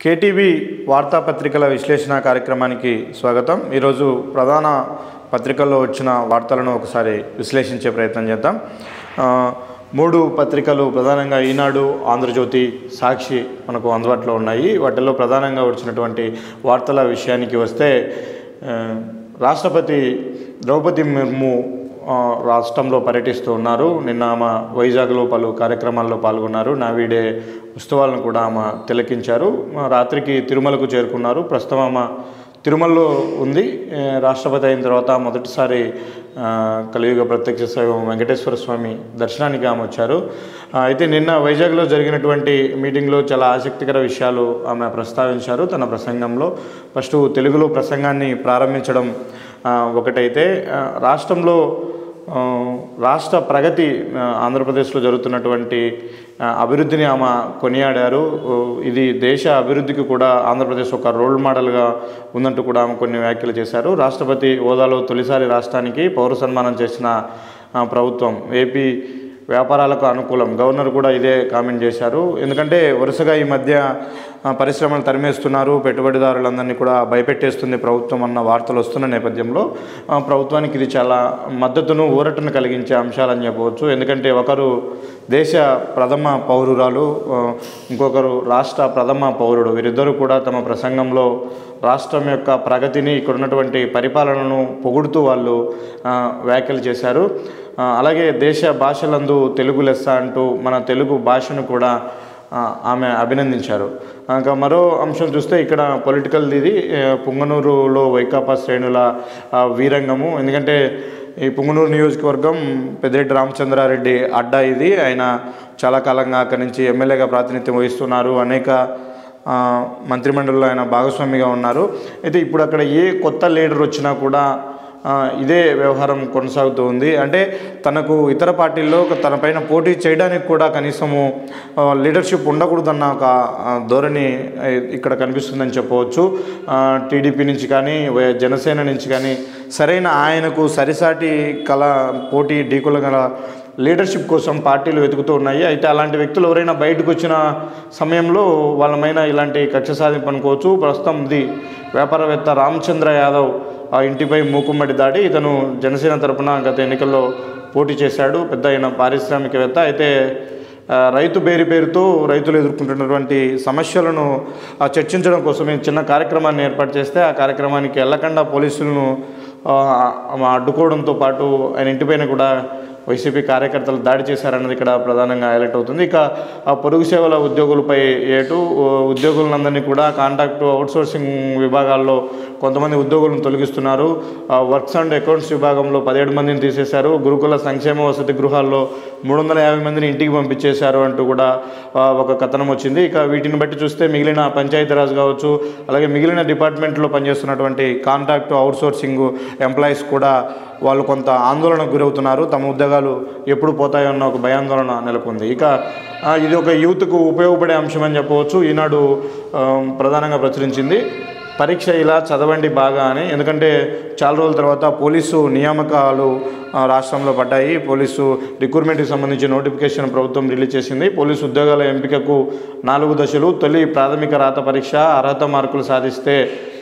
KTV వార్తాపత్రికల విశ్లేషణ కార్యక్రమానికి స్వాగతం ఈరోజు ప్రధాన పత్రికల్లో వచ్చిన వార్తలను ఒకసారి విశ్లేషించే ప్రయత్నం చేద్దాం ఆ, మూడు పత్రికలు ప్రధానంగా ఈనాడు ఆంధ్రజ్యోతి సాక్షి మనకు అందుబాటులో ఉన్నాయి వాటిల్లో ప్రధానంగా వచ్చినటువంటి వార్తల విషయానికి వస్తే ఆ, రాష్ట్రపతి ద్రౌపది ముర్ము ఆ, రాష్ట్రంలో పర్యటిస్తూ ఉన్నారు నిన్న ఆమె వైజాగ్లో పలు కార్యక్రమాల్లో పాల్గొన్నారు నావీడే ఉత్సవాలను కూడా ఆమె తిలకించారు ఆ, రాత్రికి తిరుమలకు చేరుకున్నారు ప్రస్తుతం ఆమె తిరుమలలో ఉంది ఏ, రాష్ట్రపతి అయిన తర్వాత మొదటిసారి ఆ, కలియుగ ప్రత్యక్ష శైవం వెంకటేశ్వర స్వామి దర్శనానికి ఆమె వచ్చారు ఆ, అయితే నిన్న వైజాగ్లో జరిగినటువంటి మీటింగ్లో చాలా ఆసక్తికర విషయాలు ఆమె ప్రస్తావించారు తన ప్రసంగంలో ఫస్ట్ తెలుగులో ప్రసంగాన్ని ప్రారంభించడం ఆ, ఒకటైతే ఆ, రాష్ట్రంలో ఆ, రాష్ట్ర ప్రగతి ఆ, ఆంధ్రప్రదేశ్లో జరుగుతున్నటువంటి ఆ, అభివృద్ధిని ఆమె కొనియాడారు ఓ, ఇది దేశ అభివృద్ధికి కూడా ఆంధ్రప్రదేశ్ ఒక రోల్ మోడల్గా ఉందంటూ కూడా ఆమె కొన్ని వ్యాఖ్యలు చేశారు రాష్ట్రపతి హోదాలో తొలిసారి రాష్ట్రానికి పౌర సన్మానం చేసిన ఆ, ప్రభుత్వం ఏపీ వ్యాపారాలకు అనుకూలం గవర్నర్ కూడా ఇదే కామెంట్ చేశారు ఎందుకంటే వరుసగా ఈ మధ్య ఆ, పరిశ్రమలు తరిమేస్తున్నారు పెట్టుబడిదారులందరినీ కూడా భయపెట్టేస్తుంది ప్రభుత్వం అన్న వార్తలు వస్తున్న నేపథ్యంలో ఆ, ప్రభుత్వానికి ఇది చాలా మద్దతును ఊరటను కలిగించే అంశాలని చెప్పవచ్చు ఎందుకంటే ఒకరు దేశ ప్రథమ పౌరురాలు ఆ, ఇంకొకరు రాష్ట్ర ప్రథమ పౌరుడు వీరిద్దరూ కూడా తమ ప్రసంగంలో రాష్ట్రం యొక్క ప్రగతిని ఇక్కడ ఉన్నటువంటి పరిపాలనను పొగుడుతూ వాళ్ళు ఆ, వ్యాఖ్యలు చేశారు ఆ, అలాగే దేశ భాషలందు తెలుగు లెస్స అంటూ మన తెలుగు భాషను కూడా ఆ, ఆమె అభినందించారు ఆ, ఇంకా మరో అంశం చూస్తే ఇక్కడ పొలిటికల్ ఇది ఆ, పుంగనూరులో వైకాపా శ్రేణుల ఆ, వీరంగము ఎందుకంటే ఈ పుంగనూరు నియోజకవర్గం పెద్దిరెడ్డి రామచంద్రారెడ్డి అడ్డా ఇది ఆయన చాలా కాలంగా అక్కడి నుంచి ఎమ్మెల్యేగా ప్రాతినిధ్యం వహిస్తున్నారు అనేక ఆ, మంత్రిమండలిలో ఆయన భాగస్వామిగా ఉన్నారు అయితే ఇప్పుడు అక్కడ ఏ కొత్త లీడర్ వచ్చినా కూడా ఆ, ఇదే వ్యవహారం కొనసాగుతూ ఉంది అంటే తనకు ఇతర పార్టీల్లో ఒక తన పైన పోటీ చేయడానికి కూడా కనీసము ఆ, లీడర్షిప్ ఉండకూడదన్న ఒక ఆ, ధోరణి ఆ, ఇక్కడ కనిపిస్తుందని చెప్పవచ్చు ఆ, టీడీపీ నుంచి కానీ వై- జనసేన నుంచి కానీ సరైన ఆయనకు సరిసాటి కళ పోటీ ఢీకుల గల లీడర్షిప్ కోసం పార్టీలు వెతుకుతూ ఉన్నాయి అయితే అలాంటి వ్యక్తులు ఎవరైనా బయటకు వచ్చిన సమయంలో వాళ్ళమైన ఇలాంటి కక్ష సాధింపు అనుకోవచ్చు ప్రస్తుతం ఇది వ్యాపారవేత్త రామచంద్ర యాదవ్ ఆ ఇంటిపై మూకుమ్మడి దాడి ఇతను జనసేన తరపున గత ఎన్నికల్లో పోటీ చేశాడు పెద్ద అయిన పారిశ్రామికవేత్త అయితే ఆ, రైతు బేరి పేరుతో రైతులు ఎదుర్కొంటున్నటువంటి సమస్యలను ఆ, చర్చించడం కోసమే చిన్న కార్యక్రమాన్ని ఏర్పాటు చేస్తే ఆ కార్యక్రమానికి వెళ్ళకుండా పోలీసులను ఆ, ఆమె అడ్డుకోవడంతో పాటు ఆయన ఇంటిపైన కూడా వైసీపీ కార్యకర్తలు దాడి చేశారన్నది ఇక్కడ ప్రధానంగా హైలైట్ అవుతుంది ఇక ఆ పొరుగు సేవల ఉద్యోగులపై ఏటు ఓ, ఉద్యోగులందరినీ కూడా కాంట్రాక్ట్ అవుట్సోర్సింగ్ విభాగాల్లో కొంతమంది ఉద్యోగులను తొలగిస్తున్నారు ఆ, వర్క్స్ అండ్ అకౌంట్స్ విభాగంలో పదిహేడు మందిని తీసేశారు గురుకుల సంక్షేమ వసతి గృహాల్లో మూడు వందల యాభై మందిని ఇంటికి పంపించేశారు అంటూ కూడా ఆ, ఒక కథనం వచ్చింది ఇక వీటిని బట్టి చూస్తే మిగిలిన పంచాయతీరాజ్ కావచ్చు అలాగే మిగిలిన డిపార్ట్మెంట్లో పనిచేస్తున్నటువంటి కాంట్రాక్ట్ అవుట్సోర్సింగ్ ఎంప్లాయీస్ కూడా వాళ్ళు కొంత ఆందోళనకు గురవుతున్నారు తమ ఉద్యోగాలు ఎప్పుడు పోతాయో అన్న ఒక భయాందోళన నెలకొంది ఇక ఆ, ఇది ఒక యూత్కు ఉపయోగపడే అంశం అని చెప్పవచ్చు ఈనాడు ఆ, ప్రధానంగా ప్రచురించింది పరీక్ష ఇలా చదవండి బాగా అని ఎందుకంటే చాలా రోజుల తర్వాత పోలీసు నియామకాలు ఆ, రాష్ట్రంలో పడ్డాయి పోలీసు రిక్రూట్మెంట్కి సంబంధించి నోటిఫికేషన్ ప్రభుత్వం రిలీజ్ చేసింది పోలీసు ఉద్యోగాల ఎంపికకు నాలుగు దశలు తొలి ప్రాథమిక రాత పరీక్ష అర్హత మార్కులు సాధిస్తే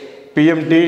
పిఎంటి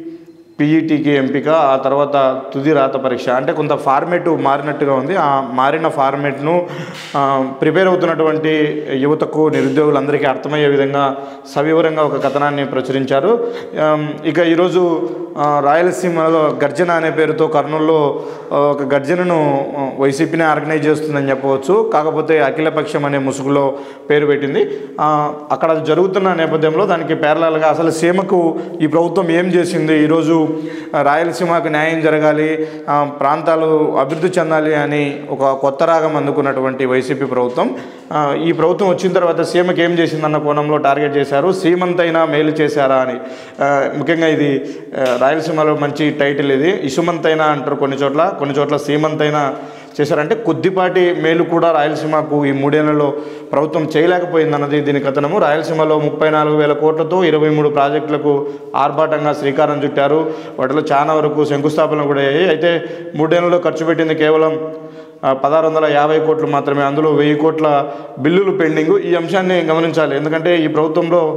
పీఈటీకి ఎంపిక ఆ తర్వాత తుది రాత పరీక్ష అంటే కొంత ఫార్మేట్ మారినట్టుగా ఉంది ఆ మారిన ఫార్మేట్ను ఆ, ప్రిపేర్ అవుతున్నటువంటి యువతకు నిరుద్యోగులందరికీ అర్థమయ్యే విధంగా సవివరంగా ఒక కథనాన్ని ప్రచురించారు ఆమ్, ఇక ఈరోజు ఆ, రాయలసీమలో గర్జన అనే పేరుతో కర్నూలులో ఆ, ఒక గర్జనను ఆ, వైసీపీనే ఆర్గనైజ్ చేస్తుందని చెప్పవచ్చు కాకపోతే అఖిలపక్షం అనే ముసుగులో పేరు పెట్టింది ఆ, అక్కడ అది జరుగుతున్న నేపథ్యంలో దానికి పేర్లలుగా అసలు సీమకు ఈ ప్రభుత్వం ఏం చేసింది ఈరోజు ఆ, రాయలసీమకు న్యాయం జరగాలి ఆ, ప్రాంతాలు అభివృద్ధి చెందాలి అని ఒక కొత్త రాగం అందుకున్నటువంటి వైసీపీ ప్రభుత్వం ఆ, ఈ ప్రభుత్వం వచ్చిన తర్వాత సీమకి ఏం చేసిందన్న కోణంలో టార్గెట్ చేశారు సీమంతైనా మేలు చేశారా అని ఆ, ముఖ్యంగా ఇది ఆ, రాయలసీమలో మంచి టైటిల్ ఇది ఇసుమంతైనా అంటారు కొన్ని చోట్ల కొన్ని చోట్ల సీమంతైనా చేశారంటే కొద్దిపాటి మేలు కూడా రాయలసీమకు ఈ మూడేళ్లలో ప్రభుత్వం చేయలేకపోయిందన్నది దీని కథనము రాయలసీమలో ముప్పై నాలుగు వేల కోట్లతో ఇరవై మూడు ప్రాజెక్టులకు ఆర్భాటంగా శ్రీకారం చుట్టారు వాటిలో చాలా వరకు శంకుస్థాపన కూడా అయ్యాయి అయితే మూడేళ్లలో ఖర్చు పెట్టింది కేవలం ఆ, పదహారు వందల యాభై కోట్లు మాత్రమే అందులో వెయ్యి కోట్ల బిల్లులు పెండింగ్ ఈ అంశాన్ని గమనించాలి ఎందుకంటే ఈ ప్రభుత్వంలో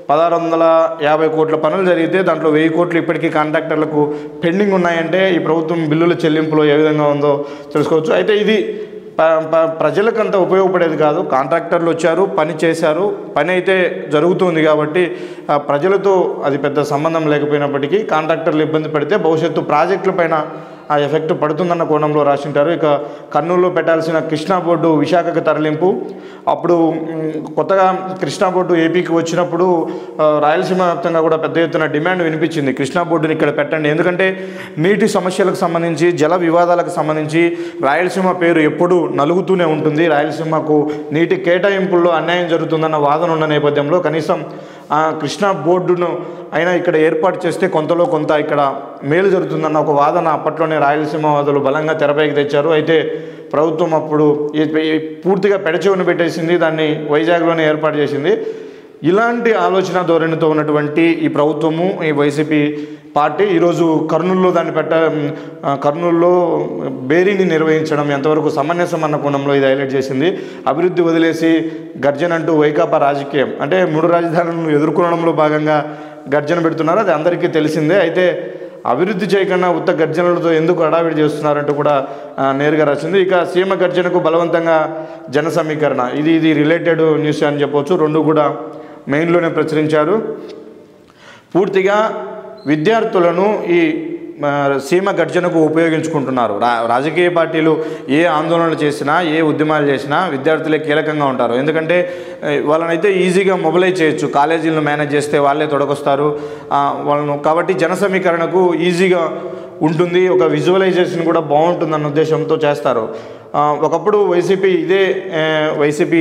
పదహారు వందల యాభై కోట్ల పనులు జరిగితే దాంట్లో వెయ్యి కోట్లు ఇప్పటికీ కాంట్రాక్టర్లకు పెండింగ్ ఉన్నాయంటే ఈ ప్రభుత్వం బిల్లుల చెల్లింపులో ఏ విధంగా ఉందో తెలుసుకోవచ్చు అయితే ఇది ప ప- ప్రజలకు అంత ఉపయోగపడేది కాదు కాంట్రాక్టర్లు వచ్చారు పని చేశారు పని అయితే జరుగుతుంది కాబట్టి ఆ ప్రజలతో అది పెద్ద సంబంధం లేకపోయినప్పటికీ కాంట్రాక్టర్లు ఇబ్బంది పడితే భవిష్యత్తు ప్రాజెక్టుల పైన ఆ ఎఫెక్ట్ పడుతుందన్న కోణంలో రాసింటారు ఇక కర్నూలులో పెట్టాల్సిన కృష్ణా బోర్డు విశాఖకు తరలింపు అప్పుడు మ్, కొత్తగా కృష్ణా బోర్డు ఏపీకి వచ్చినప్పుడు ఆ, రాయలసీమ వ్యాప్తంగా కూడా పెద్ద ఎత్తున డిమాండ్ వినిపించింది కృష్ణా బోర్డుని ఇక్కడ పెట్టండి ఎందుకంటే నీటి సమస్యలకు సంబంధించి జల వివాదాలకు సంబంధించి రాయలసీమ పేరు ఎప్పుడూ నలుగుతూనే ఉంటుంది రాయలసీమకు నీటి కేటాయింపుల్లో అన్యాయం జరుగుతుందన్న వాదన ఉన్న నేపథ్యంలో కనీసం ఆ కృష్ణా బోర్డును అయినా ఇక్కడ ఏర్పాటు చేస్తే కొంతలో కొంత ఇక్కడ మేలు జరుగుతుందన్న ఒక వాదన అప్పట్లోనే రాయలసీమ వాదులు బలంగా తెరపైకి తెచ్చారు అయితే ప్రభుత్వం అప్పుడు ఈ- ఈ పూర్తిగా పెడచెవును పెట్టేసింది దాన్ని వైజాగ్లోనే ఏర్పాటు చేసింది ఇలాంటి ఆలోచన ధోరణితో ఉన్నటువంటి ఈ ప్రభుత్వము ఈ వైసీపీ పార్టీ ఈరోజు కర్నూలులో దాన్ని పెట్ట ఆ, కర్నూలులో బేరీని నిర్వహించడం ఎంతవరకు సమంజసం అన్న కోణంలో ఇది హైలైట్ చేసింది అభివృద్ధి వదిలేసి గర్జన అంటూ వైకాపా రాజకీయం అంటే మూడు రాజధానులను ఎదుర్కొనడంలో భాగంగా గర్జన పెడుతున్నారు అది అందరికీ తెలిసిందే అయితే అభివృద్ధి చేయకుండా ఉత్త గర్జనలతో ఎందుకు హడావిడి చేస్తున్నారంటూ కూడా ఆ, నేరుగా రాసింది ఇక సీమ గర్జనకు బలవంతంగా జన సమీకరణ ఇది ఇది రిలేటెడ్ న్యూస్ అని చెప్పొచ్చు రెండు కూడా మెయిన్లోనే ప్రచురించారు పూర్తిగా విద్యార్థులను ఈ ఆ, సీమ గర్జనకు ఉపయోగించుకుంటున్నారు రా రాజకీయ పార్టీలు ఏ ఆందోళనలు చేసినా ఏ ఉద్యమాలు చేసినా విద్యార్థులే కీలకంగా ఉంటారు ఎందుకంటే ఏ, వాళ్ళనైతే ఈజీగా మొబిలైజ్ చేయొచ్చు కాలేజీలను మేనేజ్ చేస్తే వాళ్ళే తొడగొస్తారు ఆ, వాళ్ళను కాబట్టి జన సమీకరణకు ఈజీగా ఉంటుంది ఒక విజువలైజేషన్ కూడా బాగుంటుందన్న ఉద్దేశంతో చేస్తారు ఆ, ఒకప్పుడు వైసీపీ ఇదే ఏ, వైసీపీ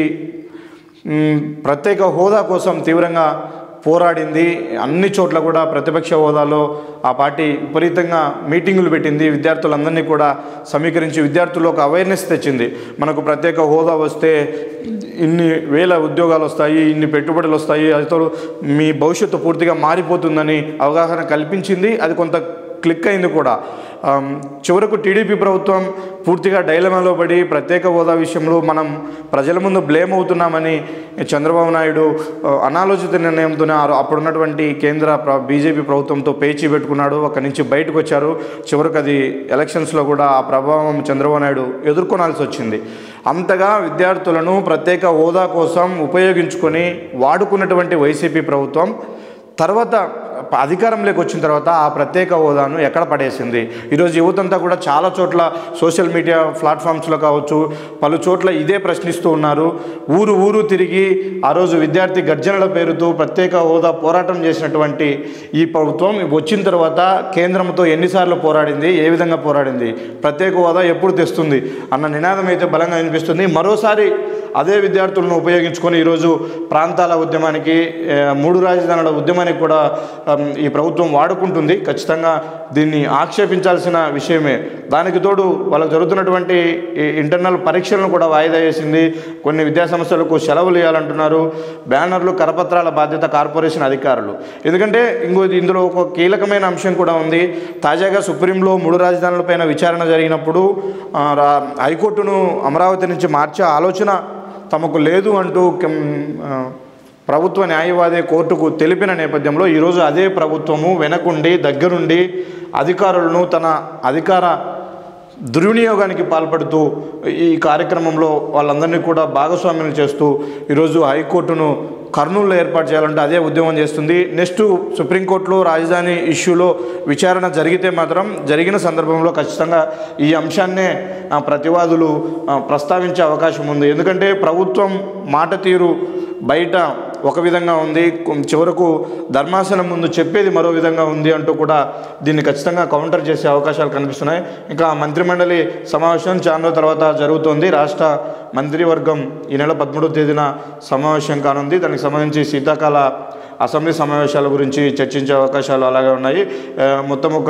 మ్, ప్రత్యేక హోదా కోసం తీవ్రంగా పోరాడింది అన్ని చోట్ల కూడా ప్రతిపక్ష హోదాలో ఆ పార్టీ విపరీతంగా మీటింగులు పెట్టింది విద్యార్థులందరినీ కూడా సమీకరించి విద్యార్థుల్లో ఒక అవేర్నెస్ తెచ్చింది మనకు ప్రత్యేక హోదా వస్తే ఇన్ని వేల ఉద్యోగాలు వస్తాయి ఇన్ని పెట్టుబడులు వస్తాయి అదితో మీ భవిష్యత్తు పూర్తిగా మారిపోతుందని అవగాహన కల్పించింది అది కొంత క్లిక్ అయింది కూడా ఆమ్, చివరకు టీడీపీ ప్రభుత్వం పూర్తిగా డైలమాలో పడి ప్రత్యేక హోదా విషయంలో మనం ప్రజల ముందు బ్లేమ్ అవుతున్నామని చంద్రబాబు నాయుడు ఆ, అనాలోచిత నిర్ణయంతోనే ఆ- అప్పుడున్నటువంటి కేంద్ర ప్ర బీజేపీ ప్రభుత్వంతో పేచీ పెట్టుకున్నాడు అక్కడి నుంచి బయటకు వచ్చారు చివరికి అది ఎలక్షన్స్లో కూడా ఆ ప్రభావం చంద్రబాబు నాయుడు ఎదుర్కొనాల్సి వచ్చింది అంతగా విద్యార్థులను ప్రత్యేక హోదా కోసం ఉపయోగించుకొని వాడుకున్నటువంటి వైసీపీ ప్రభుత్వం తర్వాత ప- అధికారంలోకి వచ్చిన తర్వాత ఆ ప్రత్యేక హోదాను ఎక్కడ పడేసింది ఈరోజు యువతంతా కూడా చాలా చోట్ల సోషల్ మీడియా ప్లాట్ఫామ్స్లో కావచ్చు పలు చోట్ల ఇదే ప్రశ్నిస్తూ ఉన్నారు ఊరు ఊరు తిరిగి ఆ రోజు విద్యార్థి గర్జనల పేరుతో ప్రత్యేక హోదా పోరాటం చేసినటువంటి ఈ ప్రభుత్వం వచ్చిన తర్వాత కేంద్రంతో ఎన్నిసార్లు పోరాడింది ఏ విధంగా పోరాడింది ప్రత్యేక హోదా ఎప్పుడు తెస్తుంది అన్న నినాదం అయితే బలంగా వినిపిస్తుంది మరోసారి అదే విద్యార్థులను ఉపయోగించుకొని ఈరోజు ప్రాంతాల ఉద్యమానికి ఏ, మూడు రాజధానుల ఉద్యమానికి కూడా ఆమ్, ఈ ప్రభుత్వం వాడుకుంటుంది ఖచ్చితంగా దీన్ని ఆక్షేపించాల్సిన విషయమే దానికి తోడు వాళ్ళకు జరుగుతున్నటువంటి ఈ ఇంటర్నల్ పరీక్షలను కూడా వాయిదా వేసింది కొన్ని విద్యా సంస్థలకు సెలవులు ఇవ్వాలంటున్నారు బ్యానర్లు కరపత్రాల బాధ్యత కార్పొరేషన్ అధికారులు ఎందుకంటే ఇంకో ఇందులో ఒక కీలకమైన అంశం కూడా ఉంది తాజాగా సుప్రీంలో మూడు రాజధానులపైన విచారణ జరిగినప్పుడు ఆ, రా- హైకోర్టును అమరావతి నుంచి మార్చే ఆలోచన తమకు లేదు అంటూ కిం- ఆ, ప్రభుత్వ న్యాయవాది కోర్టుకు తెలిపిన నేపథ్యంలో ఈరోజు అదే ప్రభుత్వము వెనకుండి దగ్గరుండి అధికారులను తన అధికార దుర్వినియోగానికి పాల్పడుతూ ఈ కార్యక్రమంలో వాళ్ళందరినీ కూడా భాగస్వామ్యం చేస్తూ ఈరోజు హైకోర్టును కర్నూలులో ఏర్పాటు చేయాలంటే అదే ఉద్యమం చేస్తుంది నెక్స్ట్ సుప్రీంకోర్టులో రాజధాని ఇష్యూలో విచారణ జరిగితే మాత్రం జరిగిన సందర్భంలో ఖచ్చితంగా ఈ అంశాన్నే ఆ, ప్రతివాదులు ఆ, ప్రస్తావించే అవకాశం ఉంది ఎందుకంటే ప్రభుత్వం మాట తీరు బయట ఒక విధంగా ఉంది కొం- చివరకు ధర్మాసనం ముందు చెప్పేది మరో విధంగా ఉంది అంటూ కూడా దీన్ని ఖచ్చితంగా కౌంటర్ చేసే అవకాశాలు కనిపిస్తున్నాయి ఇంకా మంత్రిమండలి సమావేశం చాలా తర్వాత జరుగుతోంది రాష్ట్ర మంత్రివర్గం ఈ నెల పదమూడవ తేదీన సమావేశం కానుంది దానికి సంబంధించి శీతాకాల అసెంబ్లీ సమావేశాల గురించి చర్చించే అవకాశాలు అలాగే ఉన్నాయి ఆ, మొత్తం ఒక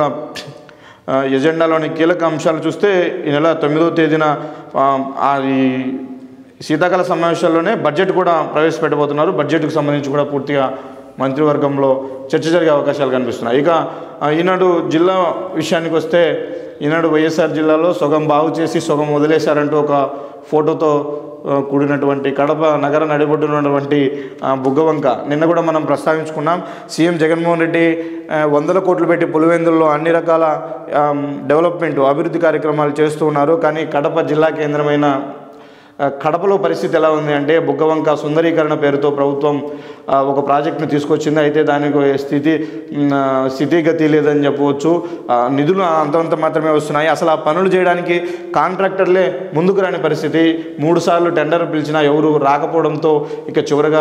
ఆ, ఎజెండాలోని కీలక అంశాలు చూస్తే ఈ నెల తొమ్మిదవ తేదీన ఆ, ఆ ఈ శీతాకాల సమావేశాల్లోనే బడ్జెట్ కూడా ప్రవేశపెట్టబోతున్నారు బడ్జెట్కు సంబంధించి కూడా పూర్తిగా మంత్రివర్గంలో చర్చ జరిగే అవకాశాలు కనిపిస్తున్నాయి ఇక ఆ, ఈనాడు జిల్లా విషయానికి వస్తే ఈనాడు వైఎస్ఆర్ జిల్లాలో సగం బాగు చేసి సగం వదిలేశారంటూ ఒక ఫోటోతో ఆ, కూడినటువంటి కడప నగర నడిబొడ్డున ఉన్నటువంటి ఆ, బుగ్గవంక నిన్న కూడా మనం ప్రస్తావించుకున్నాం సీఎం జగన్మోహన్ రెడ్డి ఆ, వందల కోట్లు పెట్టి పులివెందుల్లో అన్ని రకాల ఆమ్, డెవలప్మెంట్ అభివృద్ధి కార్యక్రమాలు చేస్తూ ఉన్నారు కానీ కడప జిల్లా కేంద్రమైన ఆ, కడపలో పరిస్థితి ఎలా ఉంది అంటే బుగ్గవంక సుందరీకరణ పేరుతో ప్రభుత్వం ఆ, ఒక ప్రాజెక్టును తీసుకొచ్చింది అయితే దానికి స్థితి మ్, ఆ, స్థితిగతి లేదని చెప్పవచ్చు ఆ, నిధులు అంతంత మాత్రమే వస్తున్నాయి అసలు ఆ పనులు చేయడానికి కాంట్రాక్టర్లే ముందుకు రాని పరిస్థితి మూడు సార్లు టెండర్ పిలిచినా ఎవరు రాకపోవడంతో ఇక చివరగా